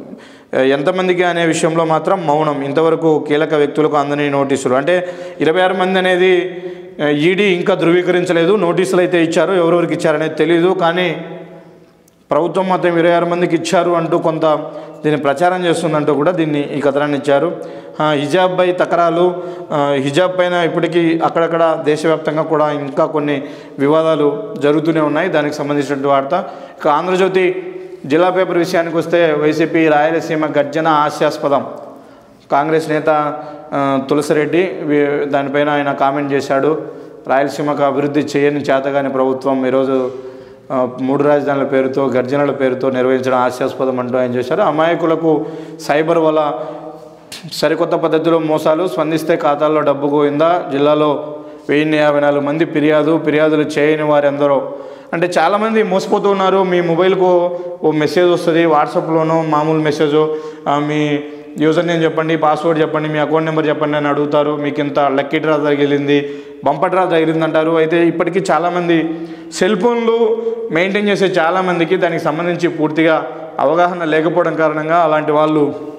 ఎంతమందికి అనే విషయంలో మాత్రం మౌనం ఇంతవరకు కీలక వ్యక్తులకు అందని నోటీసులు అంటే ఇరవై ఆరు మంది అనేది ఈడీ ఇంకా ధృవీకరించలేదు నోటీసులు అయితే ఇచ్చారు ఎవరెవరికి ఇచ్చారనేది తెలియదు కానీ ప్రభుత్వం మొత్తం ఇరవై ఆరు మందికి ఇచ్చారు అంటూ కొంత దీన్ని ప్రచారం చేస్తుందంటూ కూడా దీన్ని ఈ కథనాన్ని ఇచ్చారు ఆ, హిజాబ్ పై తకరాలు ఆ, హిజాబ్ పైన ఇప్పటికీ అక్కడక్కడ దేశవ్యాప్తంగా కూడా ఇంకా కొన్ని వివాదాలు జరుగుతూనే ఉన్నాయి దానికి సంబంధించినటువంటి వార్త ఇక ఆంధ్రజ్యోతి జిల్లా పేపర్ విషయానికి వస్తే వైసీపీ రాయలసీమ గర్జన హాస్యాస్పదం కాంగ్రెస్ నేత ఆ, తులసిరెడ్డి వి- దానిపైన ఆయన కామెంట్ చేశాడు రాయలసీమకు అభివృద్ధి చేయని చేతగాని ప్రభుత్వం ఈరోజు ఆ, మూడు రాజధానుల పేరుతో గర్జనల పేరుతో నిర్వహించడం హాస్యాస్పదం అంటూ ఆయన చేశారు అమాయకులకు సైబర్ వల్ల సరికొత్త పద్ధతిలో మోసాలు స్పందిస్తే ఖాతాల్లో డబ్బు పోయిందా జిల్లాలో వెయ్యి యాభై నాలుగు మంది ఫిర్యాదు ఫిర్యాదులు చేయని వారు ఎందరో అంటే చాలామంది మోసపోతూ ఉన్నారు మీ మొబైల్కు ఓ మెసేజ్ వస్తుంది వాట్సాప్లోనో మామూలు మెసేజ్ మీ యూజర్ నేమ్ చెప్పండి పాస్వర్డ్ చెప్పండి మీ అకౌంట్ నెంబర్ చెప్పండి అని అడుగుతారు మీకు ఇంత లక్కీ డ్రా తగిలింది బంపర్ డ్రా తగిలింది అంటారు అయితే ఇప్పటికీ చాలామంది సెల్ ఫోన్లు మెయింటైన్ చేసే చాలామందికి దానికి సంబంధించి పూర్తిగా అవగాహన లేకపోవడం కారణంగా అలాంటి వాళ్ళు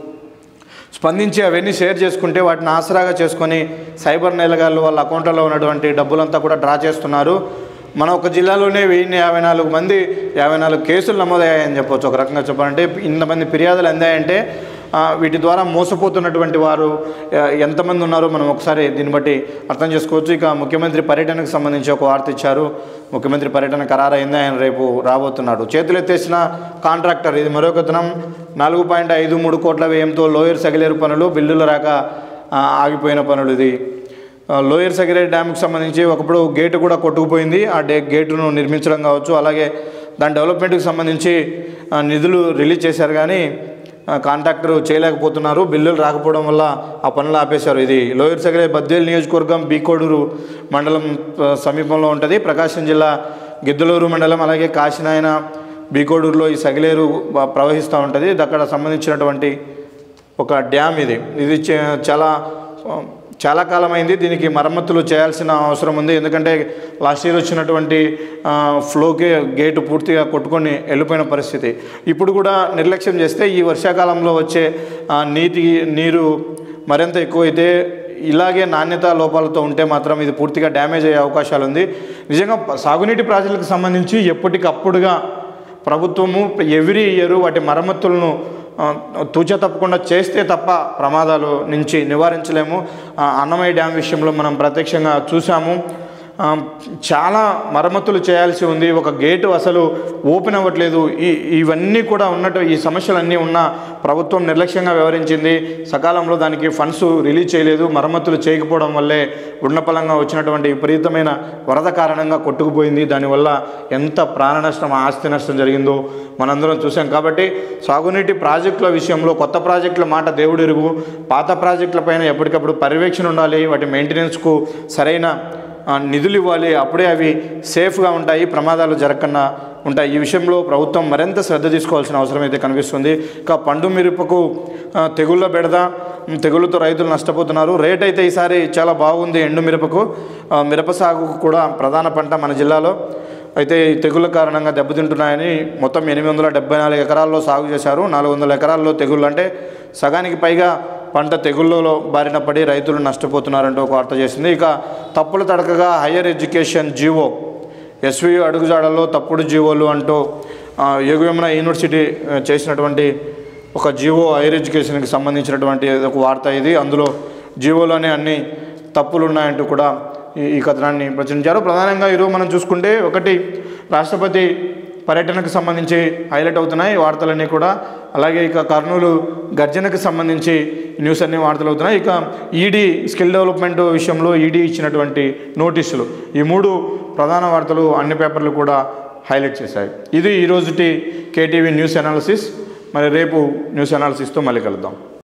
స్పందించి అవన్నీ షేర్ చేసుకుంటే వాటిని ఆసరాగా చేసుకొని సైబర్ నేలగాళ్ళు వాళ్ళ అకౌంట్లలో ఉన్నటువంటి డబ్బులంతా కూడా డ్రా చేస్తున్నారు మన ఒక జిల్లాలోనే వెయ్యి యాభై నాలుగు మంది యాభై నాలుగు కేసులు నమోదయ్యాయని చెప్పొచ్చు ఒక రకంగా చెప్పాలంటే ఇంతమంది ఫిర్యాదులు అందాయంటే ఆ, వీటి ద్వారా మోసపోతున్నటువంటి వారు ఆ, ఎంతమంది ఉన్నారో మనం ఒకసారి దీన్ని బట్టి అర్థం చేసుకోవచ్చు ఇక ముఖ్యమంత్రి పర్యటనకు సంబంధించి ఒక వార్త ఇచ్చారు ముఖ్యమంత్రి పర్యటన ఖరారైంది ఆయన రేపు రాబోతున్నాడు చేతులు ఎత్తేసిన కాంట్రాక్టర్ ఇది మరొక దినం నాలుగు పాయింట్ ఐదు మూడు కోట్ల వ్యయంతో లోయర్ సగిలేరు పనులు బిల్లులు రాక ఆ, ఆగిపోయిన పనులు ఇది ఆ, లోయర్ సగిలేరు డ్యామ్కి సంబంధించి ఒకప్పుడు గేటు కూడా కొట్టుకుపోయింది ఆ డే గేటును నిర్మించడం కావచ్చు అలాగే దాని డెవలప్మెంట్కి సంబంధించి ఆ, నిధులు రిలీజ్ చేశారు కానీ ఆ, కాంట్రాక్టర్ చేయలేకపోతున్నారు బిల్లులు రాకపోవడం వల్ల ఆ పనులు ఆపేశారు ఇది లోయర్ సగరే బద్వేల్ నియోజకవర్గం బీకోడూరు మండలం ఆ, సమీపంలో ఉంటుంది ప్రకాశం జిల్లా గిద్దలూరు మండలం అలాగే కాశీనాయన బీకోడూరులో ఈ సగిలేరు బ- ప్రవహిస్తూ ఉంటుంది ఇది అక్కడ సంబంధించినటువంటి ఒక డ్యామ్ ఇది ఇది చే- చాలా ఆ, చాలా కాలమైంది దీనికి మరమ్మతులు చేయాల్సిన అవసరం ఉంది ఎందుకంటే లాస్ట్ ఇయర్ వచ్చినటువంటి ఆ, ఫ్లోకి గేటు పూర్తిగా కొట్టుకొని వెళ్ళిపోయిన పరిస్థితి ఇప్పుడు కూడా నిర్లక్ష్యం చేస్తే ఈ వర్షాకాలంలో వచ్చే ఆ, నీటి నీరు మరింత ఎక్కువైతే ఇలాగే నాణ్యత లోపాలతో ఉంటే మాత్రం ఇది పూర్తిగా డ్యామేజ్ అయ్యే అవకాశాలు ఉంది నిజంగా ప- సాగునీటి ప్రాజెక్టులకు సంబంధించి ఎప్పటికప్పుడుగా ప్రభుత్వము ఎవ్రీ ఇయర్ వాటి మరమ్మతులను ఆ, తూచా తప్పకుండా చేస్తే తప్ప ప్రమాదాలు నుంచి నివారించలేము ఆ, అన్నమయ్య డ్యామ్ విషయంలో మనం ప్రత్యక్షంగా చూసాము ఆ, చాలా మరమ్మతులు చేయాల్సి ఉంది ఒక గేటు అసలు ఓపెన్ అవ్వట్లేదు ఈ ఇవన్నీ కూడా ఉన్నట్టు ఈ సమస్యలన్నీ ఉన్న ప్రభుత్వం నిర్లక్ష్యంగా వ్యవహరించింది సకాలంలో దానికి ఫండ్స్ రిలీజ్ చేయలేదు మరమ్మతులు చేయకపోవడం వల్లే ఉన్నపలంగా వచ్చినటువంటి విపరీతమైన వరద కారణంగా కొట్టుకుపోయింది దానివల్ల ఎంత ప్రాణ నష్టం ఆస్తి నష్టం జరిగిందో మనందరం చూసాం కాబట్టి సాగునీటి ప్రాజెక్టుల విషయంలో కొత్త ప్రాజెక్టుల మాట దేవుడు ఎరుగు పాత ప్రాజెక్టులపైన ఎప్పటికప్పుడు పర్యవేక్షణ ఉండాలి వాటి మెయింటెనెన్స్కు సరైన ఆ, నిధులు ఇవ్వాలి అప్పుడే అవి సేఫ్గా ఉంటాయి ప్రమాదాలు జరగకుండా ఉంటాయి ఈ విషయంలో ప్రభుత్వం మరింత శ్రద్ధ తీసుకోవాల్సిన అవసరం అయితే కనిపిస్తుంది ఇక పండు మిరపకు ఆ, తెగుళ్ళ బెడద ఉమ్, తెగుళ్ళతో రైతులు నష్టపోతున్నారు రేట్ అయితే ఈసారి చాలా బాగుంది ఎండు మిరపకు ఆ, మిరప సాగుకు కూడా ప్రధాన పంట మన జిల్లాలో అయితే ఈ తెగుళ్ళ కారణంగా దెబ్బతింటున్నాయని మొత్తం ఎనిమిది వందల డెబ్బై నాలుగు ఎకరాల్లో సాగు చేశారు నాలుగు వందల ఎకరాల్లో తెగుళ్ళు అంటే సగానికి పైగా పంట తెగుళ్ళలో బారిన పడి రైతులు నష్టపోతున్నారంటూ ఒక వార్త చేసింది ఇక తప్పుల తడకగా హయ్యర్ ఎడ్యుకేషన్ జీవో ఎస్వి అడుగుజాడల్లో తప్పుడు జీవోలు అంటూ ఆ, యోగవేమన యూనివర్సిటీ ఆ, చేసినటువంటి ఒక జీవో హైయర్ ఎడ్యుకేషన్కి సంబంధించినటువంటి ఒక వార్త ఇది అందులో జీవోలోనే అన్ని తప్పులు ఉన్నాయంటూ కూడా ఈ ఈ కథనాన్ని ప్రచురించారు ప్రధానంగా ఈరోజు మనం చూసుకుంటే ఒకటి రాష్ట్రపతి పర్యటనకు సంబంధించి హైలైట్ అవుతున్నాయి ఈ వార్తలన్నీ కూడా అలాగే ఇక కర్నూలు గర్జనకు సంబంధించి న్యూస్ అన్ని వార్తలు అవుతున్నాయి ఇక ఈడీ స్కిల్ డెవలప్మెంట్ విషయంలో ఈడీ ఇచ్చినటువంటి నోటీసులు ఈ మూడు ప్రధాన వార్తలు అన్ని పేపర్లు కూడా హైలైట్ చేశాయి ఇది ఈరోజుటి కేటీవీ న్యూస్ అనాలిసిస్ మరి రేపు న్యూస్ అనాలిసిస్తో మళ్ళీ కలుద్దాం